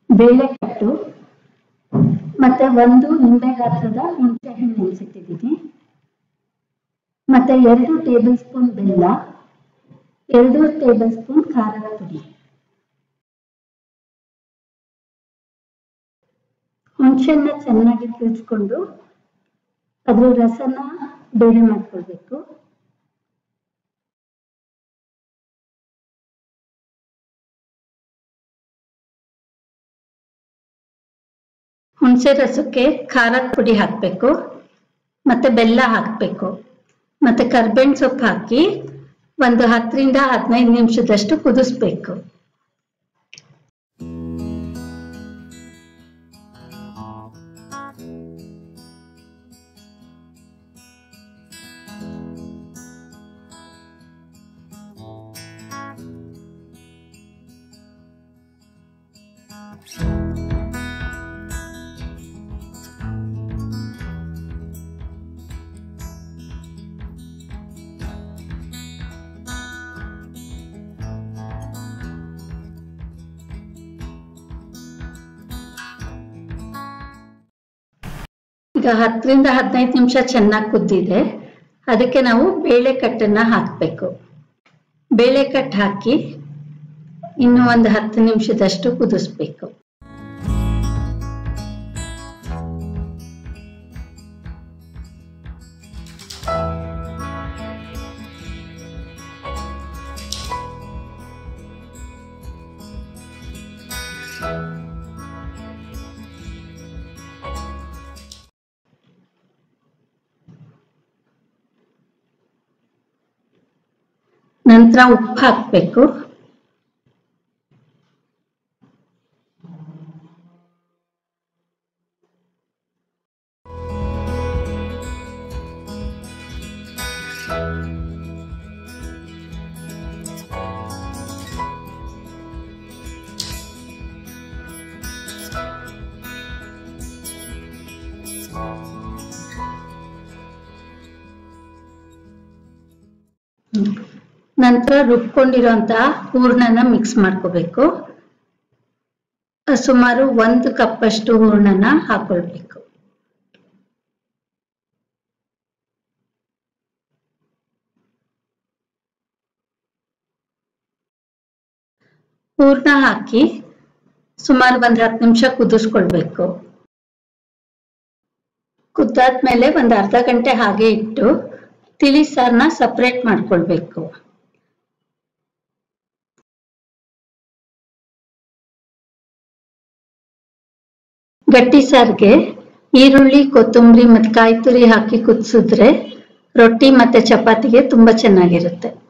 ಬೇಳೆ ಕಟ್ಟು ಮತ್ತೆ ಒಂದು ನಿಂಬೆ ಗಾತ್ರದ ಹುಣಸೆ ಹಣ್ಣು ನೆನೆಸಿಟ್ಟಿದ್ದೀನಿ ಮತ್ತೆ ಎರಡು ಟೇಬಲ್ ಸ್ಪೂನ್ ಬೆಲ್ಲ ಎರಡು ಟೇಬಲ್ ಸ್ಪೂನ್ ಖಾರದ ಪುಡಿ ಹುಣಸೆಹಣ್ಣ ಚೆನ್ನಾಗಿ ಕಿವುಚ್ಕೊಂಡು ಅದ್ರ ರಸನ ಬೇರೆ ಮಾಡ್ಕೊಳ್ಬೇಕು ಹುಣಸೆ ರಸಕ್ಕೆ ಖಾರದ ಪುಡಿ ಹಾಕಬೇಕು ಮತ್ತೆ ಬೆಲ್ಲ ಹಾಕಬೇಕು ಮತ್ತೆ ಕರ್ಬೇವಿನ ಸೊಪ್ಪು ಹಾಕಿ ಒಂದು ಹತ್ತರಿಂದ ಹದಿನೈದು ನಿಮಿಷದಷ್ಟು ಕುದಿಸ್ಬೇಕು ಈಗ ಹತ್ತರಿಂದ ಹದಿನೈದು ನಿಮಿಷ ಚೆನ್ನಾಗಿ ಕುದ್ದಿದೆ ಅದಕ್ಕೆ ನಾವು ಬೇಳೆ ಕಟ್ಟನ್ನ ಹಾಕಬೇಕು ಬೇಳೆ ಕಟ್ಟು ಹಾಕಿ ಇನ್ನು ಒಂದು ಹತ್ತು ನಿಮಿಷದಷ್ಟು ಕುದಿಸ್ಬೇಕು ನಂತರ ಉಪ್ಪು ಹಾಕಬೇಕು ನಂತರ ರುಬ್ಕೊಂಡಿರೋಂತಹ ಹೂರ್ಣನ ಮಿಕ್ಸ್ ಮಾಡ್ಕೋಬೇಕು ಸುಮಾರು ಒಂದು ಕಪ್ ಅಷ್ಟು ಹೂರ್ಣನ ಹಾಕೊಳ್ಬೇಕು ಹೂರ್ಣ ಹಾಕಿ ಸುಮಾರು ಒಂದ್ ಹತ್ತು ನಿಮಿಷ ಕುದಿಸ್ಕೊಳ್ಬೇಕು ಕುದ್ದಾದ್ಮೇಲೆ ಒಂದ್ ಅರ್ಧ ಗಂಟೆ ಹಾಗೆ ಇಟ್ಟು ತಿಳಿ ಸಾರನ್ನ ಸಪ್ರೇಟ್ ಮಾಡ್ಕೊಳ್ಬೇಕು ಗಟ್ಟಿ ಸಾರ್ಗೆ ಈರುಳ್ಳಿ ಕೊತ್ತಂಬರಿ ಮತ್ತೆ ಕಾಯಿ ತುರಿ ಹಾಕಿ ಕುದಿಸಿದ್ರೆ ರೊಟ್ಟಿ ಮತ್ತೆ ಚಪಾತಿಗೆ ತುಂಬಾ ಚೆನ್ನಾಗಿರುತ್ತೆ